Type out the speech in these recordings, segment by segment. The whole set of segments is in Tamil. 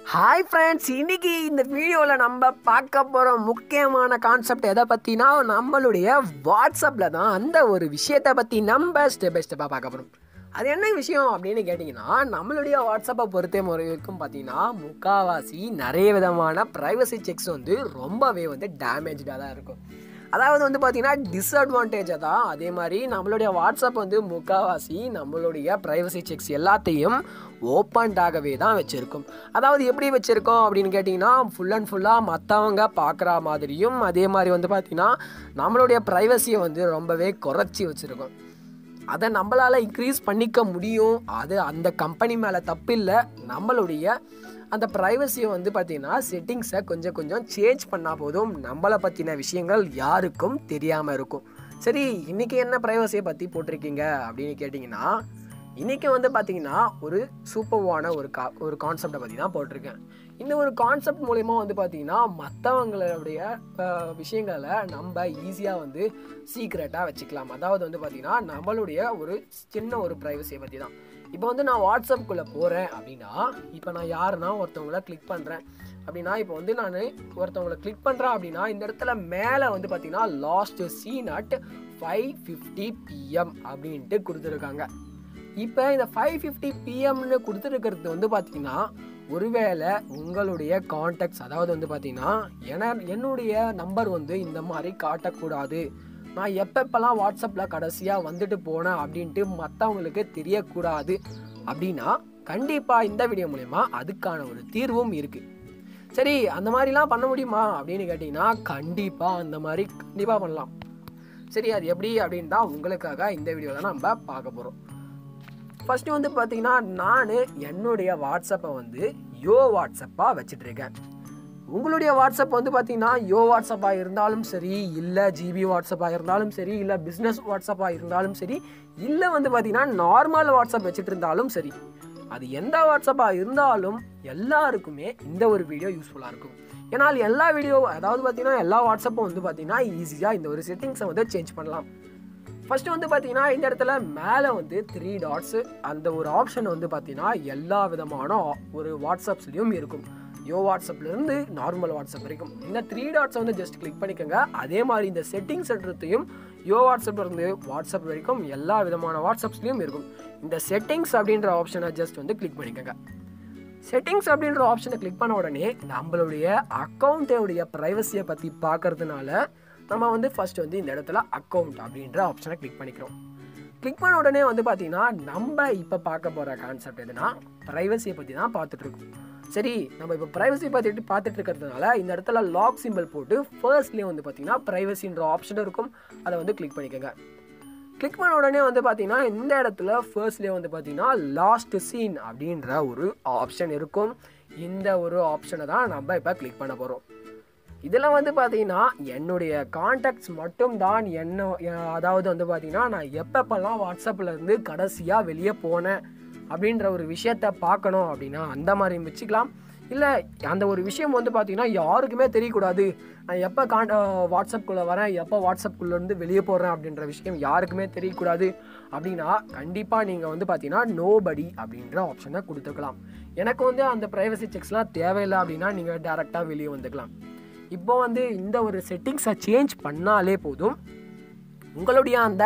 ஹாய் ஃப்ரெண்ட்ஸ் இன்னைக்கு இந்த வீடியோவில் நம்ம பார்க்க போகிற முக்கியமான கான்செப்ட் எதை பற்றினா நம்மளுடைய வாட்ஸ்அப்பில் தான் அந்த ஒரு விஷயத்தை பற்றி நம்ம ஸ்டெப் பை ஸ்டெப்பாக பார்க்க போகிறோம் அது என்ன விஷயம் அப்படின்னு கேட்டிங்கன்னா நம்மளுடைய வாட்ஸ்அப்பை பொறுத்த முறை வரைக்கும் பார்த்தீங்கன்னா முக்காவாசி நிறைய விதமான ப்ரைவசி செக்ஸ் வந்து ரொம்பவே வந்து டேமேஜாக தான் இருக்கும் அதாவது வந்து பார்த்தீங்கன்னா டிஸ்அட்வான்டேஜாக தான் அதே மாதிரி நம்மளுடைய வாட்ஸ்அப் வந்து முக்கால்வாசி நம்மளுடைய ப்ரைவசி செக்ஸ் எல்லாத்தையும் ஓப்பன்டாகவே தான் வச்சுருக்கும் அதாவது எப்படி வச்சுருக்கோம் அப்படின்னு கேட்டிங்கன்னா ஃபுல் அண்ட் ஃபுல்லாக மற்றவங்க பார்க்குற மாதிரியும் அதே மாதிரி வந்து பார்த்திங்கன்னா நம்மளுடைய ப்ரைவசியை வந்து ரொம்பவே குறைச்சி வச்சுருக்கோம் அதை நம்மளால் இன்க்ரீஸ் பண்ணிக்க முடியும் அது அந்த கம்பெனி மேலே தப்பில்லை நம்மளுடைய அந்த ப்ரைவசியை வந்து பார்த்திங்கன்னா செட்டிங்ஸை கொஞ்சம் கொஞ்சம் சேஞ்ச் பண்ணால் போதும் நம்மளை பற்றின விஷயங்கள் யாருக்கும் தெரியாமல் இருக்கும் சரி இன்றைக்கி என்ன ப்ரைவசியை பற்றி போட்டிருக்கீங்க அப்படின்னு கேட்டிங்கன்னா இன்றைக்கி வந்து பார்த்திங்கன்னா ஒரு சூப்பர்வான ஒரு கா ஒரு கான்செப்டை பற்றி தான் போட்டிருக்கேன் இந்த ஒரு கான்செப்ட் மூலிமா வந்து பார்த்திங்கன்னா மற்றவங்களுடைய விஷயங்களை நம்ம ஈஸியாக வந்து சீக்ரெட்டாக வச்சுக்கலாம் அதாவது வந்து பார்த்திங்கன்னா நம்மளுடைய ஒரு சின்ன ஒரு ப்ரைவசியை பற்றி தான் இப்போ வந்து நான் வாட்ஸ்அப்புக்குள்ளே போகிறேன் அப்படின்னா இப்போ நான் யாருன்னா ஒருத்தவங்கள கிளிக் பண்ணுறேன் அப்படின்னா இப்போ வந்து நான் ஒருத்தவங்கள கிளிக் பண்ணுறேன் அப்படின்னா இந்த இடத்துல மேலே வந்து பார்த்தீங்கன்னா last seen at five fifty PM அப்படின்ட்டு கொடுத்துருக்காங்க இப்போ இந்த ஃபைவ் ஃபிஃப்டி பிஎம்னு கொடுத்துருக்கிறது வந்து பார்த்தீங்கன்னா ஒருவேளை உங்களுடைய கான்டாக்ட்ஸ் அதாவது வந்து பார்த்தீங்கன்னா என என்னுடைய நம்பர் வந்து இந்த மாதிரி காட்டக்கூடாது நான் எப்பப்பெல்லாம் வாட்ஸ்அப்பில் கடைசியாக வந்துட்டு போனேன் அப்படின்ட்டு மற்றவங்களுக்கு தெரியக்கூடாது அப்படின்னா கண்டிப்பாக இந்த வீடியோ மூலயமா அதுக்கான ஒரு தீர்வும் இருக்குது சரி அந்த மாதிரிலாம் பண்ண முடியுமா அப்படின்னு கேட்டிங்கன்னா கண்டிப்பாக அந்த மாதிரி கண்டிப்பாக பண்ணலாம் சரி அது எப்படி அப்படின்னு தான் உங்களுக்காக இந்த வீடியோவில் நம்ம பார்க்க போகிறோம் ஃபஸ்ட்டு வந்து பார்த்தீங்கன்னா நான் என்னுடைய வாட்ஸ்அப்பை வந்து யோ வாட்ஸ்அப்பாக வச்சிட்ருக்கேன் உங்களுடைய வாட்ஸ்அப் வந்து பார்த்தீங்கன்னா யோ வாட்ஸ்அப்பாக இருந்தாலும் சரி இல்லை ஜிபி வாட்ஸ்அப்பாக இருந்தாலும் சரி இல்லை பிஸ்னஸ் வாட்ஸ்அப்பாக இருந்தாலும் சரி இல்லை வந்து பார்த்தீங்கன்னா நார்மல் வாட்ஸ்அப் வச்சுட்டு இருந்தாலும் சரி அது எந்த வாட்ஸ்அப்பாக இருந்தாலும் எல்லாருக்குமே இந்த ஒரு வீடியோ யூஸ்ஃபுல்லாக இருக்கும் ஏன்னால் எல்லா வீடியோ அதாவது பார்த்தீங்கன்னா எல்லா வாட்ஸ்அப்பும் வந்து பார்த்தீங்கன்னா ஈஸியாக இந்த ஒரு செட்டிங்ஸை வந்து சேஞ்ச் பண்ணலாம் ஃபஸ்ட்டு வந்து பார்த்தீங்கன்னா இந்த இடத்துல மேலே வந்து த்ரீ டாட்ஸு அந்த ஒரு ஆப்ஷன் வந்து பார்த்தீங்கன்னா எல்லா விதமான ஒரு வாட்ஸ்அப்ஸ்லேயும் இருக்கும் யோ வாட்ஸ்அப்லேருந்து நார்மல் வாட்ஸ்அப் வரைக்கும் இந்த த்ரீ டாட்ஸை வந்து ஜஸ்ட் கிளிக் பண்ணிக்கோங்க அதே மாதிரி இந்த செட்டிங்ஸ் எடுத்தையும் யோ வாட்ஸ்அப்லேருந்து வாட்ஸ்அப் வரைக்கும் எல்லா விதமான வாட்ஸ்அப்ஸ்லேயும் இருக்கும் இந்த செட்டிங்ஸ் அப்படின்ற ஆப்ஷனை ஜஸ்ட் வந்து கிளிக் பண்ணிக்கோங்க செட்டிங்ஸ் அப்படின்ற ஆப்ஷனை கிளிக் பண்ண உடனே நம்மளுடைய அக்கௌண்ட்டோடைய ப்ரைவசியை பற்றி பார்க்கறதுனால நம்ம வந்து ஃபஸ்ட் வந்து இந்த இடத்துல அக்கௌண்ட் அப்படின்ற ஆப்ஷனை கிளிக் பண்ணிக்கிறோம் கிளிக் பண்ண உடனே வந்து பார்த்தீங்கன்னா நம்ம இப்போ பார்க்க போகிற கான்செப்ட் எதுனா ப்ரைவசியை பற்றி தான் பார்த்துட்ருக்கோம் சரி நம்ம இப்போ ப்ரைவசி பார்த்துட்டு பார்த்துட்டு இருக்கிறதுனால இந்த இடத்துல லாக் சிம்பிள் போட்டு ஃபர்ஸ்ட்லேயே வந்து பார்த்தீங்கன்னா ப்ரைவசின்ற ஆப்ஷன் இருக்கும் அதை வந்து கிளிக் பண்ணிக்கோங்க கிளிக் பண்ண உடனே வந்து பார்த்தீங்கன்னா இந்த இடத்துல ஃபர்ஸ்ட்லேயே வந்து பார்த்தீங்கன்னா லாஸ்ட் சீன் அப்படின்ற ஒரு ஆப்ஷன் இருக்கும் இந்த ஒரு ஆப்ஷனை தான் நம்ம இப்போ கிளிக் பண்ண போகிறோம் இதில் வந்து பார்த்தீங்கன்னா என்னுடைய கான்டாக்ட்ஸ் மட்டும் தான் என்ன அதாவது வந்து பார்த்தீங்கன்னா நான் எப்பப்பெல்லாம் வாட்ஸ்அப்பில் இருந்து கடைசியாக வெளியே போனேன் அப்படின்ற ஒரு விஷயத்த பார்க்கணும் அப்படின்னா அந்த மாதிரி வச்சுக்கலாம் இல்லை அந்த ஒரு விஷயம் வந்து பார்த்தீங்கன்னா யாருக்குமே தெரியக்கூடாது நான் எப்போ கான் வாட்ஸ்அப்புக்குள்ளே வரேன் எப்போ வாட்ஸ்அப்புக்குள்ளேருந்து வெளியே போடுறேன் அப்படின்ற விஷயம் யாருக்குமே தெரியக்கூடாது அப்படின்னா கண்டிப்பாக நீங்கள் வந்து பார்த்தீங்கன்னா நோபடி அப்படின்ற ஆப்ஷனை கொடுத்துக்கலாம் எனக்கு வந்து அந்த ப்ரைவசி செக்ஸ்லாம் தேவையில்லை அப்படின்னா நீங்கள் டேரெக்டாக வெளியே வந்துக்கலாம் இப்போ வந்து இந்த ஒரு செட்டிங்ஸை சேஞ்ச் பண்ணாலே போதும் உங்களுடைய அந்த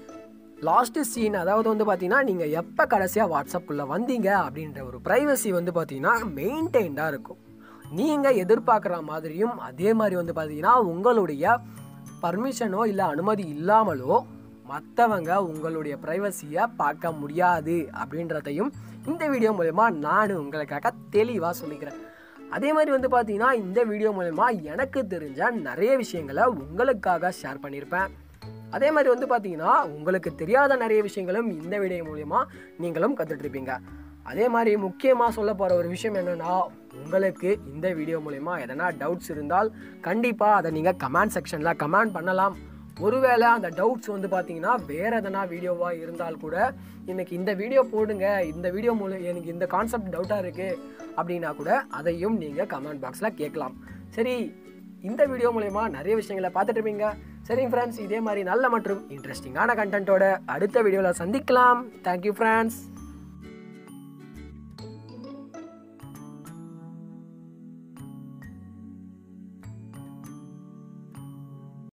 லாஸ்ட்டு சீன் அதாவது வந்து பார்த்தீங்கன்னா நீங்கள் எப்போ கடைசியாக வாட்ஸ்அப்புக்குள்ளே வந்தீங்க அப்படின்ற ஒரு ப்ரைவசி வந்து பார்த்தீங்கன்னா மெயின்டைன்டாக இருக்கும் நீங்கள் எதிர்பார்க்குற மாதிரியும் அதே மாதிரி வந்து பார்த்தீங்கன்னா உங்களுடைய பர்மிஷனோ இல்லை அனுமதி இல்லாமலோ மற்றவங்க உங்களுடைய ப்ரைவசியை பார்க்க முடியாது அப்படின்றதையும் இந்த வீடியோ மூலயமா நான் உங்களுக்காக தெளிவாக சொல்லிக்கிறேன் அதே மாதிரி வந்து பார்த்தீங்கன்னா இந்த வீடியோ மூலயமா எனக்கு தெரிஞ்ச நிறைய விஷயங்களை உங்களுக்காக ஷேர் பண்ணியிருப்பேன் அதே மாதிரி வந்து பார்த்தீங்கன்னா உங்களுக்கு தெரியாத நிறைய விஷயங்களும் இந்த வீடியோ மூலயமா நீங்களும் கற்றுட்ருப்பீங்க அதே மாதிரி முக்கியமாக சொல்ல போகிற ஒரு விஷயம் என்னென்னா உங்களுக்கு இந்த வீடியோ மூலயமா எதனா டவுட்ஸ் இருந்தால் கண்டிப்பாக அதை நீங்கள் கமெண்ட் செக்ஷனில் கமெண்ட் பண்ணலாம் ஒருவேளை அந்த டவுட்ஸ் வந்து பார்த்தீங்கன்னா வேறு எதனா வீடியோவாக இருந்தால் கூட எனக்கு இந்த வீடியோ போடுங்க இந்த வீடியோ மூலம் எனக்கு இந்த கான்செப்ட் டவுட்டாக இருக்குது அப்படின்னா கூட அதையும் நீங்கள் கமெண்ட் பாக்ஸில் கேட்கலாம் சரி இந்த வீடியோ மூலயமா நிறைய விஷயங்களை பார்த்துட்டு இருப்பீங்க சரிங்க ஃப்ரெண்ட்ஸ் இதே மாதிரி நல்ல மற்றும் இன்ட்ரெஸ்டிங்கான கண்டென்ட்டோட அடுத்த வீடியோவில் சந்திக்கலாம் தேங்க்யூ ஃப்ரெண்ட்ஸ்